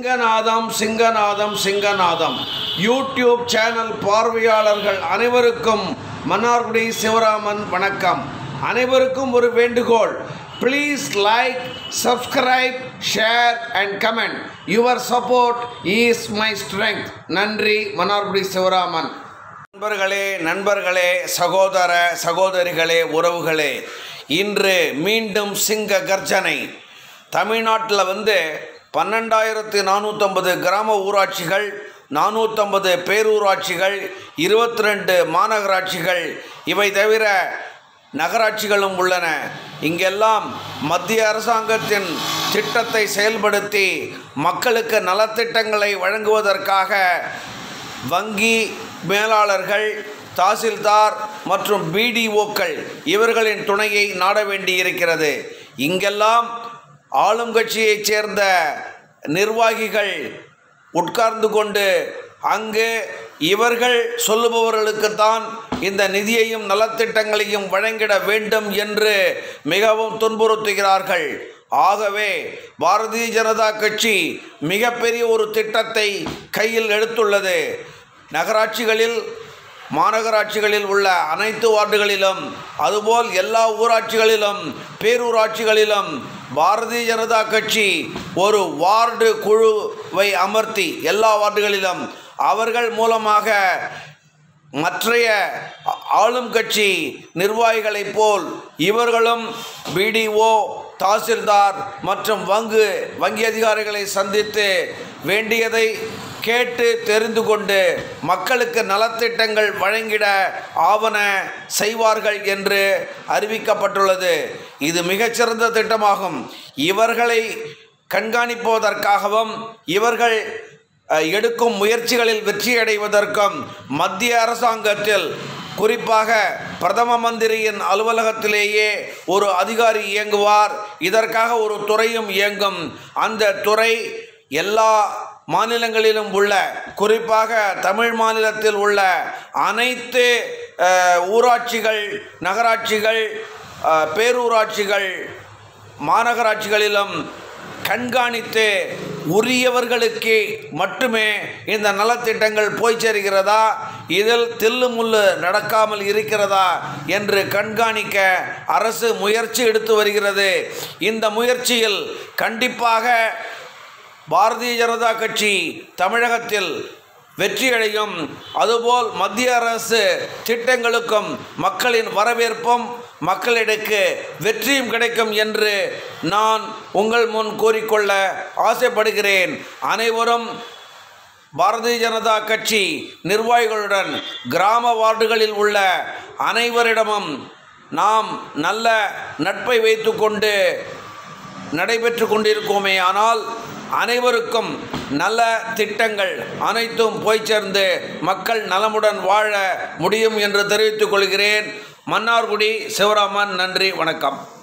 சிங்கநாதம் சிங்கநாதம் சிங்கநாதம் YouTube channel பார்வையாளர்கள் அனைவருக்கும் மன்னார்குடி சிவராமன் வணக்கம் அனைவருக்கும் ஒரு வேண்டுகோள் please like subscribe share and comment your support is my strength நன்றி மன்னார்குடி சிவராமன் நண்பர்களே நண்பர்களே சகோதர சகோதரிகளே உறவுகளே இன்று மீண்டும் சிங்க கர்ஜனை தமிழ்நாட்டில் வந்து பன்னெண்டாயிரத்து நானூற்றம்பது கிராம ஊராட்சிகள் நானூற்றம்பது பேரூராட்சிகள் இருபத்தி ரெண்டு மாநகராட்சிகள் இவை தவிர நகராட்சிகளும் உள்ளன இங்கெல்லாம் மத்திய அரசாங்கத்தின் திட்டத்தை செயல்படுத்தி மக்களுக்கு நலத்திட்டங்களை வழங்குவதற்காக வங்கி மேலாளர்கள் தாசில்தார் மற்றும் பிடிஓக்கள் இவர்களின் துணையை நாட வேண்டியிருக்கிறது இங்கெல்லாம் ஆளும் கட்சியைச் சேர்ந்த நிர்வாகிகள் உட்கார்ந்து கொண்டு அங்கு இவர்கள் சொல்லுபவர்களுக்குத்தான் இந்த நிதியையும் நலத்திட்டங்களையும் வழங்கிட வேண்டும் என்று மிகவும் துன்புறுத்துகிறார்கள் ஆகவே பாரதிய ஜனதா கட்சி மிகப்பெரிய ஒரு திட்டத்தை கையில் எடுத்துள்ளது நகராட்சிகளில் மாநகராட்சிகளில் உள்ள அனைத்து வார்டுகளிலும் அதுபோல் எல்லா ஊராட்சிகளிலும் பேரூராட்சிகளிலும் பாரதிய ஜனதா கட்சி ஒரு வார்டு குழுவை அமர்த்தி எல்லா வார்டுகளிலும் அவர்கள் மூலமாக மற்றைய ஆளும் கட்சி நிர்வாகிகளைப் போல் இவர்களும் பிடிஓ தாசில்தார் மற்றும் வங்கு வங்கி அதிகாரிகளை சந்தித்து வேண்டியதை கேட்டு தெரிந்து கொண்டு மக்களுக்கு நலத்திட்டங்கள் வழங்கிட ஆவண செய்வார்கள் என்று அறிவிக்கப்பட்டுள்ளது இது மிகச்சிறந்த திட்டமாகும் இவர்களை கண்காணிப்பதற்காகவும் இவர்கள் அஹ், எடுக்கும் முயற்சிகளில் வெற்றியடைவதற்கும் மத்திய அரசாங்கத்தில் குறிப்பாக பிரதம மந்திரியின் அலுவலகத்திலேயே ஒரு அதிகாரி இயங்குவார் இதற்காக ஒரு துறையும் இயங்கும் அந்த துறை எல்லா மாநிலங்களிலும் உள்ள குறிப்பாக தமிழ் மாநிலத்தில் உள்ள அனைத்து அஹ், ஊராட்சிகள் நகராட்சிகள் அஹ், பேரூராட்சிகள் மாநகராட்சிகளிலும் கண்காணித்து உரியவர்களுக்கு மட்டுமே இந்த நலத்திட்டங்கள் போய் சேர்கிறதா இதில் தில்லு முள்ளு நடக்காமல் இருக்கிறதா என்று கண்காணிக்க அரசு முயற்சி எடுத்து வருகிறது இந்த முயற்சியில் கண்டிப்பாக பாரதிய ஜனதா கட்சி தமிழகத்தில் வெற்றியடையும் அதுபோல் மத்திய அரசு திட்டங்களுக்கும் மக்களின் வரவேற்பும் மக்களிடைக்கு வெற்றியும் கிடைக்கும் என்று நான் உங்கள் முன் கூறிக்கொள்ள ஆசைப்படுகிறேன் அனைவரும் பாரதிய ஜனதா கட்சி நிர்வாகிகளுடன் கிராம வார்டுகளில் உள்ள அனைவரிடமும் நாம் நல்ல நட்பை வைத்துக்கொண்டு நடைபெற்று கொண்டிருக்கோமே ஆனால் அனைவருக்கும் நல்ல திட்டங்கள் அனைத்தும் போய் சேர்ந்து மக்கள் நலமுடன் வாழ முடியும் என்று தெரிவித்துக் கொள்கிறேன் மன்னார்குடி சிவராமன் நன்றி வணக்கம்